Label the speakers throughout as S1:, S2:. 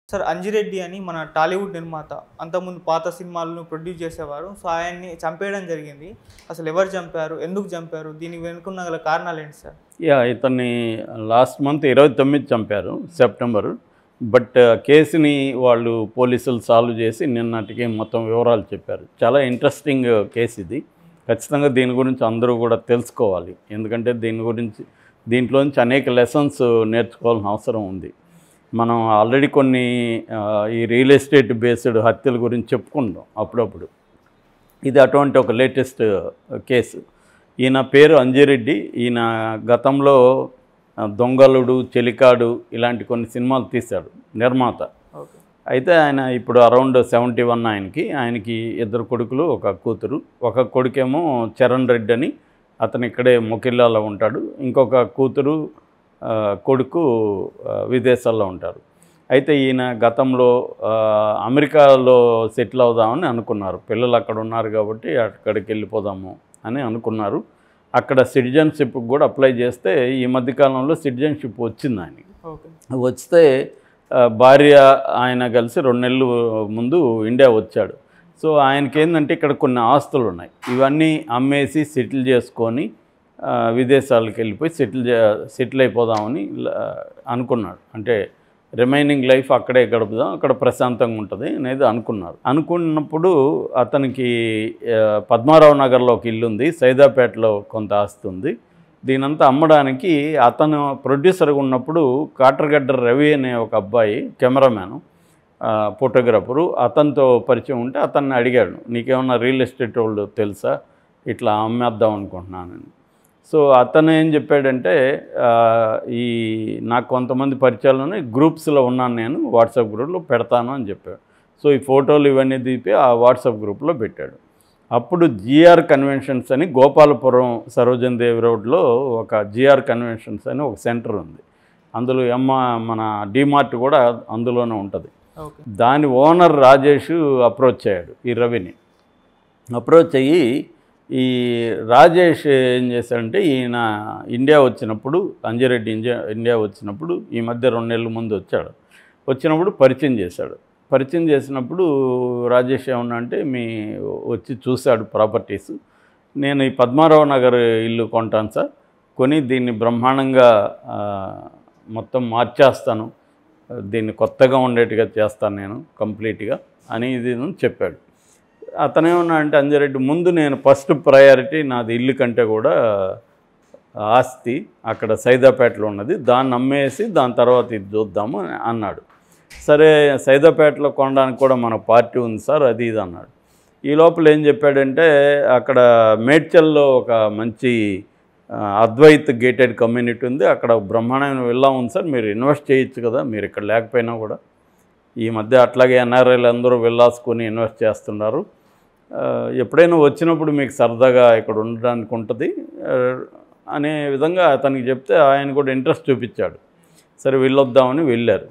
S1: Sir Anji Reddy అని మన టాలీవుడ్ నిర్మాత అంతకుముందు పాత సినిమాలను ప్రొడ్యూస్ చేసేవారు సో ఆయన్ని చంపేయడం జరిగింది అసలు ఎవరు చంపారు ఎందుకు చంపారు దీనికి వెనుకున్న గల కారణాలు ఏంటి సార్
S2: యా ఇతన్ని లాస్ట్ మంత్ ఇరవై తొమ్మిది చంపారు సెప్టెంబర్ బట్ కేసుని వాళ్ళు పోలీసులు సాల్వ్ చేసి నిన్నటికి మొత్తం వివరాలు చెప్పారు చాలా ఇంట్రెస్టింగ్ కేసు ఇది ఖచ్చితంగా దీని గురించి అందరూ కూడా తెలుసుకోవాలి ఎందుకంటే దీని గురించి దీంట్లోంచి అనేక లెసన్స్ నేర్చుకోవాల్సిన అవసరం ఉంది మనం ఆల్రెడీ కొన్ని ఆ, ఈ రియల్ ఎస్టేట్ బేస్డ్ హత్యల గురించి చెప్పుకుంటాం అప్పుడప్పుడు ఇది అటువంటి ఒక లేటెస్ట్ కేసు ఈయన పేరు అంజిరెడ్డి ఈయన గతంలో ఆ, దొంగలుడు చెలికాడు ఇలాంటి కొన్ని సినిమాలు తీశాడు నిర్మాత
S1: ఓకే
S2: అయితే ఆయన ఇప్పుడు అరౌండ్ సెవెంటీ వన్ ఆయనకి ఆయనకి ఇద్దరు కొడుకులు ఒక కూతురు ఒక కొడుకేమో చరణ్ రెడ్డి అని అతను ఇక్కడే మొకిల్లాలో ఉంటాడు ఇంకొక కూతురు ఆ, కొడుకు ఆ, విదేశాల్లో ఉంటారు అయితే ఈయన గతంలో ఆ, అమెరికాలో సెటిల్ అవుదామని అనుకున్నారు పిల్లలు అక్కడ ఉన్నారు కాబట్టి అక్కడికి వెళ్ళిపోదాము అని అనుకున్నారు అక్కడ సిటిజన్షిప్ కూడా అప్లై చేస్తే ఈ మధ్యకాలంలో సిటిజన్షిప్ వచ్చింది ఆయనకి
S1: ఓకే
S2: వస్తే ఆ, భార్య ఆయన కలిసి రెండు నెలలు ముందు ఇండియా వచ్చాడు సో ఆయనకి ఏంటంటే ఇక్కడ కొన్ని ఆస్తులు ఉన్నాయి ఇవన్నీ అమ్మేసి సెటిల్ చేసుకొని ఆ, విదేశాలకు వెళ్ళిపోయి సెటిల్ చే సెటిల్ అయిపోదామని ల- అనుకున్నాడు అంటే రిమైనింగ్ లైఫ్ అక్కడే గడుపుదాం అక్కడ ప్రశాంతంగా ఉంటుంది అనేది అనుకున్నారు అనుకున్నప్పుడు అతనికి ఆ, పద్మారావు నగర్లో ఒక ఇల్లు ఉంది సైదాపేటలో కొంత ఆస్తి ఉంది దీనంతా అమ్మడానికి అతను ప్రొడ్యూసర్గా ఉన్నప్పుడు కాటరగడ్డ రవి అనే ఒక అబ్బాయి కెమెరామ్యాను ఆ, ఫోటోగ్రాఫరు అతనితో పరిచయం ఉంటే అతన్ని అడిగాడు నీకేమన్నా రియల్ ఎస్టేట్ వాళ్ళు తెలుసా ఇట్లా అమ్మేద్దాం అనుకుంటున్నానని సో అతను ఏం చెప్పాడంటే ఆ, ఈ నాకు కొంతమంది పరిచయాలు ఉన్నాయి గ్రూప్స్లో ఉన్నాను నేను వాట్సాప్ గ్రూప్లో పెడతాను అని చెప్పాడు సో ఈ ఫోటోలు ఇవన్నీ తీపి ఆ వాట్సాప్ గ్రూప్లో పెట్టాడు అప్పుడు జిఆర్ కన్వెన్షన్స్ అని గోపాలపురం సరోజన్ దేవ్ రోడ్లో ఒక జిఆర్ కన్వెన్షన్స్ అని ఒక సెంటర్ ఉంది అందులో ఎమ్మ మన డిమార్ట్ కూడా అందులోనే ఉంటుంది
S1: ఓకే
S2: దాని ఓనర్ రాజేష్ అప్రోచ్ అయ్యాడు ఈ రవిని అప్రోచ్ అయ్యి ఈ రాజేష్ ఏం చేశాడంటే ఈయన ఇండియా వచ్చినప్పుడు అంజిరెడ్డి ఇండియా ఇండియా వచ్చినప్పుడు ఈ మధ్య రెండు నెలల ముందు వచ్చాడు వచ్చినప్పుడు పరిచయం చేశాడు పరిచయం చేసినప్పుడు రాజేష్ ఏమన్నా అంటే మీ వచ్చి చూశాడు ప్రాపర్టీస్ నేను ఈ పద్మారావు నగర్ ఇల్లు కొంటాను సార్ కొని దీన్ని బ్రహ్మాండంగా ఆ, మొత్తం మార్చేస్తాను దీన్ని కొత్తగా ఉండేట్టుగా చేస్తాను నేను కంప్లీట్గా అని ఇది చెప్పాడు అతనేమన్నా అంటే అంజరెడ్డి ముందు నేను ఫస్ట్ ప్రయారిటీ నాది ఇల్లు కంటే కూడా ఆస్తి అక్కడ సైదాపేటలో ఉన్నది దాన్ని అమ్మేసి దాని తర్వాత ఇది చూద్దాము అని అన్నాడు సరే సైదాపేటలో కొనడానికి కూడా మన పార్టీ ఉంది సార్ అది ఇది అన్నాడు ఈ లోపల ఏం చెప్పాడంటే అక్కడ మేడ్చల్లో ఒక మంచి ఆ, అద్వైత్ గేటెడ్ కమ్యూనిటీ ఉంది అక్కడ బ్రహ్మాండమైన విల్లా ఉంది సార్ మీరు ఇన్వెస్ట్ చేయొచ్చు కదా మీరు ఇక్కడ లేకపోయినా కూడా ఈ మధ్య అట్లాగే ఎన్ఆర్ఐలు అందరూ విల్లాస్ కొని ఇన్వెస్ట్ చేస్తున్నారు ఆ, ఎప్పుడైనా వచ్చినప్పుడు మీకు సరదాగా ఇక్కడ ఉండడానికి ఉంటుంది ఆ, అనే విధంగా అతనికి చెప్తే ఆయన కూడా ఇంట్రెస్ట్ చూపించాడు సరే వెళ్ళొద్దామని వెళ్ళారు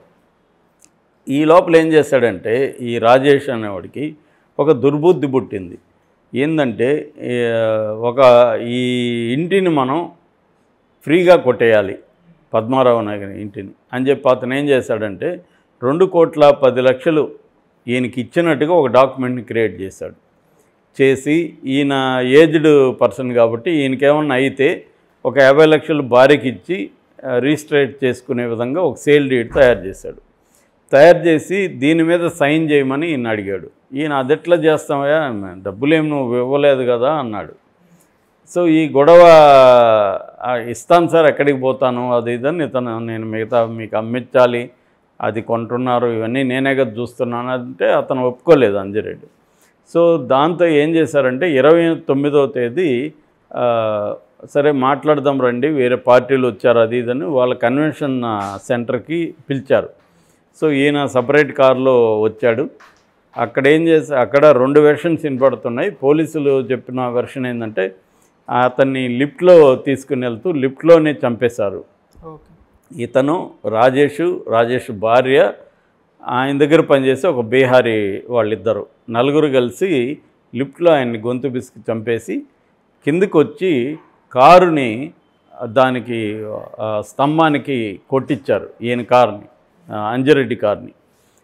S2: ఈ లోపల ఏం చేశాడంటే ఈ రాజేష్ అనేవాడికి ఒక దుర్బుద్ధి పుట్టింది ఏంటంటే ఈ, ఒక ఈ ఇంటిని మనం ఫ్రీగా కొట్టేయాలి పద్మారావు నగర్ ఇంటిని అని చెప్పి అతను ఏం చేశాడంటే రెండు కోట్ల పది లక్షలు ఈయనకి ఇచ్చినట్టుగా ఒక డాక్యుమెంట్ని క్రియేట్ చేశాడు చేసి ఈయన ఏజ్డ్ పర్సన్ కాబట్టి ఈయనకేమన్నా అయితే ఒక యాభై లక్షలు భార్యకి ఇచ్చి ఆ, రిజిస్ట్రేట్ చేసుకునే విధంగా ఒక సేల్ డీడ్ తయారు చేశాడు తయారు చేసి దీని మీద సైన్ చేయమని ఈయన అడిగాడు ఈయన అది ఎట్లా చేస్తామయ్యా డబ్బులేం నువ్వు ఇవ్వలేదు కదా అన్నాడు సో ఈ గొడవ ఆ, ఇస్తాను సార్ ఎక్కడికి పోతాను అది ఇదని ఇతను నేను మిగతా మీకు అమ్మించాలి అది కొంటున్నారు ఇవన్నీ నేనే కదా చూస్తున్నాను అంటే అతను ఒప్పుకోలేదు అంజిరెడ్డి సో దాంతో ఏం చేశారంటే ఇరవై తొమ్మిదవ తేదీ ఆ, సరే మాట్లాడదాం రండి వేరే పార్టీలు వచ్చారు అది ఇదని వాళ్ళ కన్వెన్షన్ ఆ, సెంటర్కి పిలిచారు సో ఈయన సపరేట్ కారులో వచ్చాడు అక్కడ ఏం చేసి అక్కడ రెండు వెర్షన్స్ వినపడుతున్నాయి పోలీసులు చెప్పిన వెర్షన్ ఏంటంటే అతన్ని లిఫ్ట్లో తీసుకుని వెళ్తూ లిఫ్ట్లోనే చంపేశారు
S1: ఓకే
S2: ఇతను రాజేష్ రాజేష్ భార్య ఆయన దగ్గర పనిచేసే ఒక బీహారీ వాళ్ళిద్దరు నలుగురు కలిసి లిఫ్ట్లో ఆయన్ని గొంతు బిసికి చంపేసి కిందకి వచ్చి కారుని దానికి ఆ, స్తంభానికి కొట్టించారు ఈయన కారుని ఆ, అంజిరెడ్డి కారుని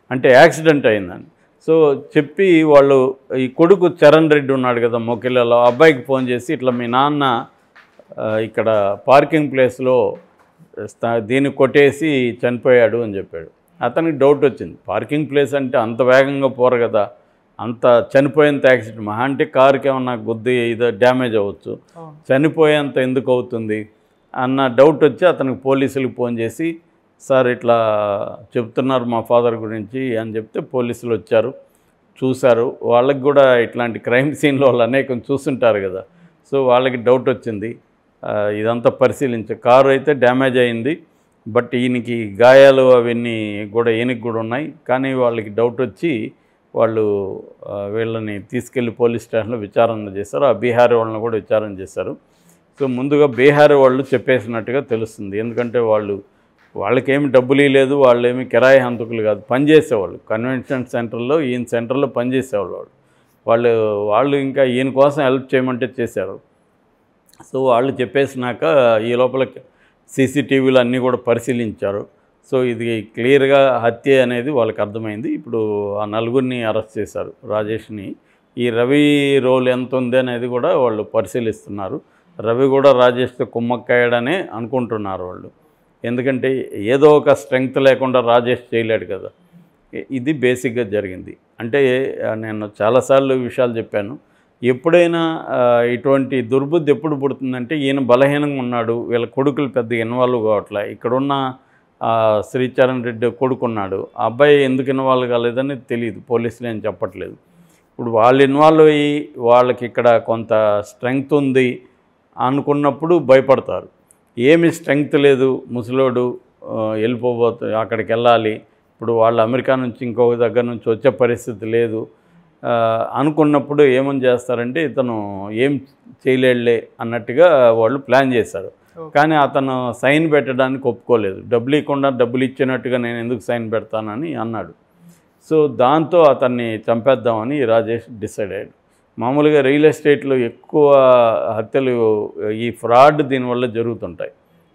S2: అంటే యాక్సిడెంట్ అయిందని సో చెప్పి వాళ్ళు ఈ కొడుకు చరణ్ రెడ్డి ఉన్నాడు కదా మొకిలలో ఆ అబ్బాయికి ఫోన్ చేసి ఇట్లా మీ నాన్న ఆ, ఇక్కడ పార్కింగ్ ప్లేస్లో స్థా- దీన్ని కొట్టేసి చనిపోయాడు అని చెప్పాడు అతనికి డౌట్ వచ్చింది పార్కింగ్ ప్లేస్ అంటే అంత వేగంగా పోరు కదా అంత చనిపోయేంత యాక్సిడెంట్ మహా అంటే కారుకి ఏమన్నా గుద్ది ఇదో డ్యామేజ్ అవ్వచ్చు
S1: అవును
S2: చనిపోయేంత ఎందుకు అవుతుంది అన్న డౌట్ వచ్చి అతనికి పోలీసులకు ఫోన్ చేసి సార్ ఇట్లా చెప్తున్నారు మా ఫాదర్ గురించి అని చెప్తే పోలీసులు వచ్చారు చూశారు వాళ్ళకి కూడా ఇట్లాంటి క్రైమ్ సీన్లో వాళ్ళు అనేకం చూస్తుంటారు కదా సో వాళ్ళకి డౌట్ వచ్చింది ఆ, ఇదంతా పరిశీలించ కారు అయితే డ్యామేజ్ అయింది బట్ ఈయనకి గాయాలు అవన్నీ కూడా ఈయనకి కూడా ఉన్నాయి కానీ వాళ్ళకి డౌట్ వచ్చి వాళ్ళు ఆ, వీళ్ళని తీసుకెళ్లి పోలీస్ స్టేషన్లో విచారణ చేశారు ఆ బీహారీ వాళ్ళని కూడా విచారణ చేశారు సో ముందుగా బీహారీ వాళ్ళు చెప్పేసినట్టుగా తెలుస్తుంది ఎందుకంటే వాళ్ళు వాళ్ళకేమి డబ్బులు లేదు వాళ్ళు ఏమి కిరాయి హంతకులు కాదు పనిచేసేవాళ్ళు కన్వెన్షన్ సెంటర్లో ఈయన సెంటర్లో పనిచేసేవాళ్ళు వాళ్ళు వాళ్ళు వాళ్ళు ఇంకా ఈయన కోసం హెల్ప్ చేయమంటే చేశారు సో వాళ్ళు చెప్పేసినాక ఈ లోపల సీసీటీవీలు అన్నీ కూడా పరిశీలించారు సో ఇది క్లియర్గా హత్య అనేది వాళ్ళకి అర్థమైంది ఇప్పుడు ఆ నలుగురిని అరెస్ట్ చేశారు రాజేష్ని ఈ రవి రోల్ ఎంత ఉంది అనేది కూడా వాళ్ళు పరిశీలిస్తున్నారు రవి కూడా రాజేష్తో కుమ్మక్కాయడనే అనుకుంటున్నారు వాళ్ళు ఎందుకంటే ఏదో ఒక స్ట్రెంగ్త్ లేకుండా రాజేష్ చేయలేడు కదా ఇ- ఇది బేసిక్గా జరిగింది అంటే ఆ, నేను చాలాసార్లు ఈ విషయాలు చెప్పాను ఎప్పుడైనా ఆ, ఇటువంటి దుర్బుద్ధి ఎప్పుడు పుడుతుందంటే ఈయన బలహీనంగా ఉన్నాడు వీళ్ళ కొడుకులు పెద్ద ఇన్వాల్వ్ కావట్లే ఇక్కడున్న ఆ, శ్రీచరణ్ రెడ్డి కొడుకున్నాడు ఆ అబ్బాయి ఎందుకు ఇన్వాల్వ్ కాలేదని తెలియదు పోలీసులు ఏం చెప్పట్లేదు ఇప్పుడు వాళ్ళు ఇన్వాల్వ్ అయ్యి వాళ్ళకి ఇక్కడ కొంత స్ట్రెంగ్త్ ఉంది అనుకున్నప్పుడు భయపడతారు ఏమి స్ట్రెంగ్త్ లేదు ముసలోడు ఆ, వెళ్ళిపోబోతు అక్కడికి వెళ్ళాలి ఇప్పుడు వాళ్ళు అమెరికా నుంచి ఇంకొక దగ్గర నుంచి వచ్చే పరిస్థితి లేదు ఆ, అనుకున్నప్పుడు ఏమని చేస్తారంటే ఇతను ఏం చేయలేడులే అన్నట్టుగా వాళ్ళు ప్లాన్ చేశారు
S1: Okay.
S2: కానీ అతను సైన్ పెట్టడానికి ఒప్పుకోలేదు డబ్బులు ఇవ్వకుండా డబ్బులు ఇచ్చినట్టుగా నేను ఎందుకు సైన్ పెడతానని అన్నాడు సో దాంతో అతన్ని చంపేద్దామని రాజేష్ డిసైడ్ అయ్యాడు మామూలుగా రియల్ ఎస్టేట్లో ఎక్కువ హత్యలు ఈ ఫ్రాడ్ దీనివల్ల జరుగుతుంటాయి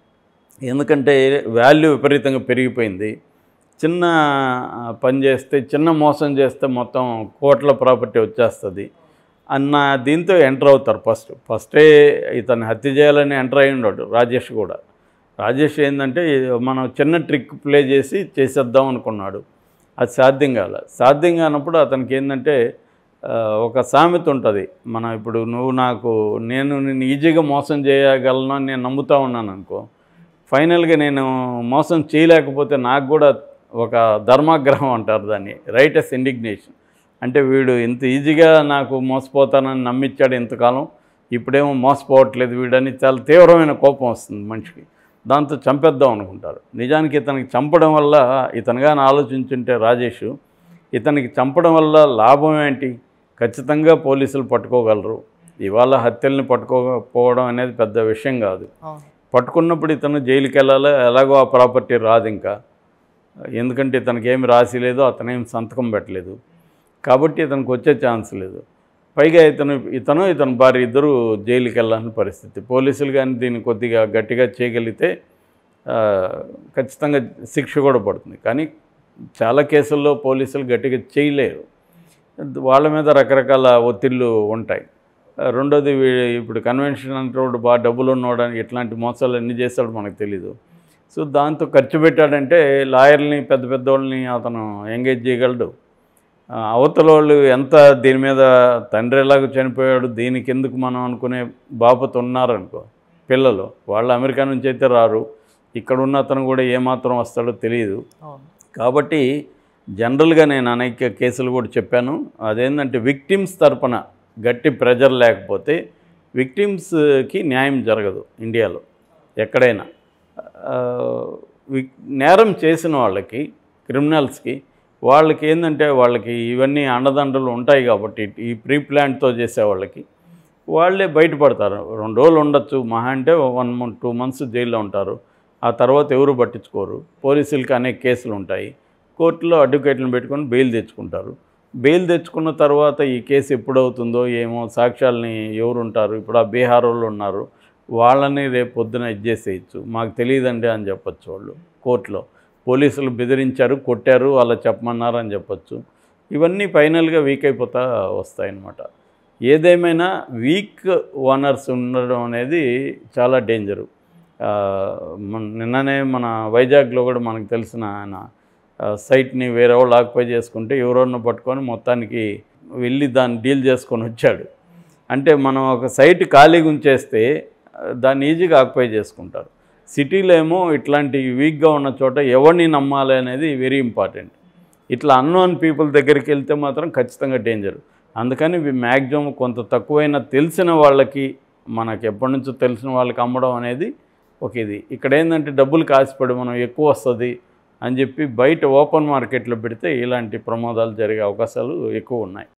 S2: ఎందుకంటే వాల్యూ విపరీతంగా పెరిగిపోయింది చిన్న ఆ, పని చేస్తే చిన్న మోసం చేస్తే మొత్తం కోట్ల ప్రాపర్టీ వచ్చేస్తుంది అన్న దీంతో ఎంటర్ అవుతారు ఫస్ట్ ఫస్టే ఇతన్ని హత్య చేయాలని ఎంటర్ అయి ఉన్నాడు రాజేష్ కూడా రాజేష్ ఏంటంటే మనం చిన్న ట్రిక్ ప్లే చేసి చేసేద్దాం అనుకున్నాడు అది సాధ్యం కాల సాధ్యం కానప్పుడు అతనికి ఏంటంటే ఆ, ఒక సామెత ఉంటుంది మనం ఇప్పుడు నువ్వు నాకు నేను నిన్ను ఈజీగా మోసం చేయగలను అని నేను నమ్ముతా ఉన్నాను అనుకో ఫైనల్గా నేను మోసం చేయలేకపోతే నాకు కూడా ఒక ధర్మాగ్రహం అంటారు దాన్ని రైటస్ ఇండిగ్నేషన్ అంటే వీడు ఇంత ఈజీగా నాకు మోసపోతానని నమ్మించాడు ఇంతకాలం ఇప్పుడేమో మోసపోవట్లేదు వీడని చాలా తీవ్రమైన కోపం వస్తుంది మనిషికి దాంతో చంపేద్దాం అనుకుంటారు నిజానికి ఇతనికి చంపడం వల్ల ఇతనుగాని ఆలోచించుంటే రాజేష్ ఇతనికి చంపడం వల్ల లాభం ఏంటి ఖచ్చితంగా పోలీసులు పట్టుకోగలరు ఇవాళ హత్యల్ని పట్టుకోకపోవడం అనేది పెద్ద విషయం కాదు
S1: అవును
S2: పట్టుకున్నప్పుడు ఇతను జైలుకి వెళ్ళాలి ఎలాగో ఆ ప్రాపర్టీ రాదు ఇంకా ఎందుకంటే ఇతనికి ఏమి రాసి లేదు అతనేం సంతకం పెట్టలేదు కాబట్టి ఇతనికి వచ్చే ఛాన్స్ లేదు పైగా ఇతను ఇతను ఇతని భార్య ఇద్దరు జైలుకి వెళ్ళాల్సిన పరిస్థితి పోలీసులు కానీ దీన్ని కొద్దిగా గట్టిగా చేయగలిగితే ఆ, ఖచ్చితంగా శిక్ష కూడా పడుతుంది కానీ చాలా కేసుల్లో పోలీసులు గట్టిగా చేయలేరు వాళ్ళ మీద రకరకాల ఒత్తిళ్ళు ఉంటాయి ఆ, రెండోది వీ- ఇప్పుడు కన్వెన్షన్ అంటాడు బాగా డబ్బులు ఉన్నవాడని ఇట్లాంటి మోసాలు ఎన్ని చేస్తాడో మనకు తెలీదు సో దాంతో ఖర్చు పెట్టాడంటే లాయర్ని పెద్ద పెద్ద వాళ్ళని అతను ఎంగేజ్ చేయగలడు ఆ, అవతల వాళ్ళు ఎంత దీని మీద తండ్రి ఎలాగో చనిపోయాడు దీనికి ఎందుకు మనం అనుకునే బాపత ఉన్నారనుకో పిల్లలు వాళ్ళు అమెరికా నుంచి అయితే రారు ఇక్కడ ఉన్న అతను కూడా ఏమాత్రం వస్తాడో తెలియదు
S1: అవును
S2: కాబట్టి జనరల్గా నేను అనేక కేసులు కూడా చెప్పాను అదేంటంటే విక్టిమ్స్ తరపున గట్టి ప్రెజర్ లేకపోతే విక్టిమ్స్కి న్యాయం జరగదు ఇండియాలో ఎక్కడైనా ఆ, విక్- నేరం చేసిన వాళ్ళకి క్రిమినల్స్కి వాళ్ళకి ఏంటంటే వాళ్ళకి ఇవన్నీ అండదండలు ఉంటాయి కాబట్టి ఈ ప్రీ ప్లాన్తో చేసే వాళ్ళకి వాళ్ళే బయటపడతారు రెండు రోజులు ఉండొచ్చు మహా అంటే వన్ మంత్ టూ మంత్స్ జైల్లో ఉంటారు ఆ తర్వాత ఎవరు పట్టించుకోరు పోలీసులకి అనేక కేసులు ఉంటాయి కోర్టులో అడ్వకేట్లను పెట్టుకొని బెయిల్ తెచ్చుకుంటారు బెయిల్ తెచ్చుకున్న తర్వాత ఈ కేసు ఎప్పుడవుతుందో ఏమో సాక్ష్యాలని ఎవరు ఉంటారు ఇప్పుడు ఆ బీహార్ వాళ్ళు ఉన్నారు వాళ్ళని రేపు పొద్దున ఇచ్చేసేయచ్చు మాకు తెలియదండి అని చెప్పొచ్చు వాళ్ళు కోర్టులో పోలీసులు బెదిరించారు కొట్టారు అలా చెప్పమన్నారు అని చెప్పొచ్చు ఇవన్నీ ఫైనల్గా వీక్ అయిపోతా వస్తాయన్నమాట ఏదేమైనా వీక్ ఓనర్స్ ఉండడం అనేది చాలా డేంజరు ఆ, మన- నిన్ననే మన వైజాగ్లో కూడా మనకు తెలిసిన ఆయన ఆ, సైట్ని వేరే వాళ్ళు ఆక్యుపై చేసుకుంటే ఎవరోన్న పట్టుకొని మొత్తానికి వెళ్ళి దాన్ని డీల్ చేసుకొని వచ్చాడు అంటే మనం ఒక సైట్ ఖాళీగా ఉంచేస్తే ఆ, దాన్ని ఈజీగా ఆక్యుపై చేసుకుంటారు సిటీలో ఏమో ఇట్లాంటి వీక్గా ఉన్న చోట ఎవరిని నమ్మాలి అనేది వెరీ ఇంపార్టెంట్ ఇట్లా అన్నోన్ పీపుల్ దగ్గరికి వెళ్తే మాత్రం ఖచ్చితంగా డేంజర్ అందుకని మ్యాక్సిమం కొంత తక్కువైన తెలిసిన వాళ్ళకి మనకి ఎప్పటి నుంచో తెలిసిన వాళ్ళకి అమ్మడం అనేది ఒక ఇది ఇక్కడ ఏంటంటే డబ్బులు కాసిపడి మనం ఎక్కువ వస్తుంది అని చెప్పి బయట ఓపెన్ మార్కెట్లో పెడితే ఇలాంటి ప్రమాదాలు జరిగే అవకాశాలు ఎక్కువ ఉన్నాయి